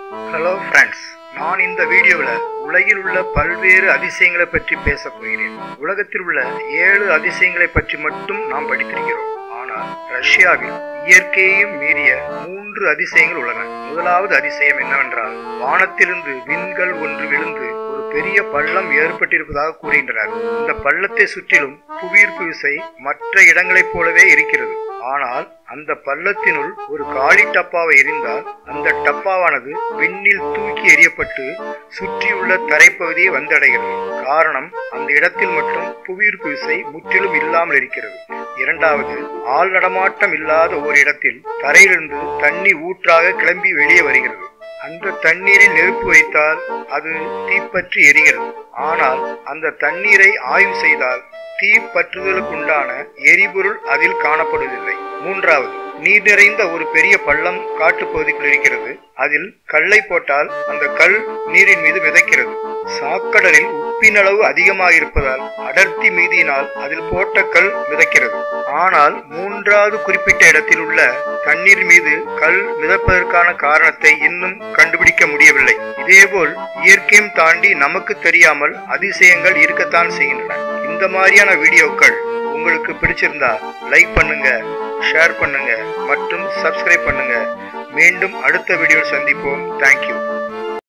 hello friends நான் இந்த வீடியோவில் உலகில் உள்ள பல்வேறு அதிசயங்களை பற்றி பேசப் போகிறேன் உலகத்தில் உள்ள ஏழு அதிசயங்களை பற்றி மட்டும் நாம் படித்திருக்கிறோம் ஆனால் ரஷ்யாவில் இயற்கையையும் மீறிய மூன்று அதிசயங்கள் உள்ளன முதலாவது அதிசயம் என்னவென்றால் வானத்திலிருந்து விண்கள் ஒன்று விழுந்து ஒரு பெரிய பள்ளம் ஏற்பட்டிருப்பதாக கூறுகின்றனர் இந்த பள்ளத்தை சுற்றிலும் புவியீர்ப்பு விசை மற்ற இடங்களைப் போலவே இருக்கிறது ஆனால் அந்த பள்ளத்தினுள் ஒரு காலி டப்பாவை எரிந்தால் அந்த டப்பாவானது விண்ணில் தூக்கி எறியப்பட்டு சுற்றியுள்ள தரைப்பகுதியை வந்தடைகிறது காரணம் அந்த இடத்தில் மட்டும் புவியீர்ப்பு விசை முற்றிலும் இல்லாமல் இருக்கிறது இரண்டாவது ஆள் நடமாட்டம் இல்லாத ஒரு இடத்தில் தரையிலிருந்து தண்ணீர் ஊற்றாக கிளம்பி வெளியே வருகிறது அந்த தண்ணீரில் நெருப்பு வைத்தால் அது தீப்பற்றி எரிகிறது ஆனால் அந்த தண்ணீரை ஆய்வு செய்தால் தீ பற்றுதலுக்குண்டான எரிபொருள் அதில் காணப்படுவதில்லை மூன்றாவது நீர் நிறைந்த ஒரு பெரிய பள்ளம் காட்டுப்பகுதிக்குள் இருக்கிறது அதில் கல்லை போட்டால் அந்த கல் நீரின் மீது மிதக்கிறது சாக்கடலில் உப்பின் அளவு அதிகமாக இருப்பதால் அடர்த்தி மீதியினால் அதில் போட்ட கல் மிதக்கிறது ஆனால் மூன்றாவது குறிப்பிட்ட இடத்தில் உள்ள தண்ணீர் மீது கல் மிதப்பதற்கான காரணத்தை இன்னும் கண்டுபிடிக்க முடியவில்லை இதேபோல் இயற்கையும் தாண்டி நமக்கு தெரியாமல் அதிசயங்கள் இருக்கத்தான் செய்கின்றன இந்த மாதிரியான வீடியோக்கள் உங்களுக்கு பிடிச்சிருந்தா லைக் பண்ணுங்க ஷேர் பண்ணுங்க மற்றும் சப்ஸ்கிரைப் பண்ணுங்க மீண்டும் அடுத்த வீடியோ சந்திப்போம் தேங்க்யூ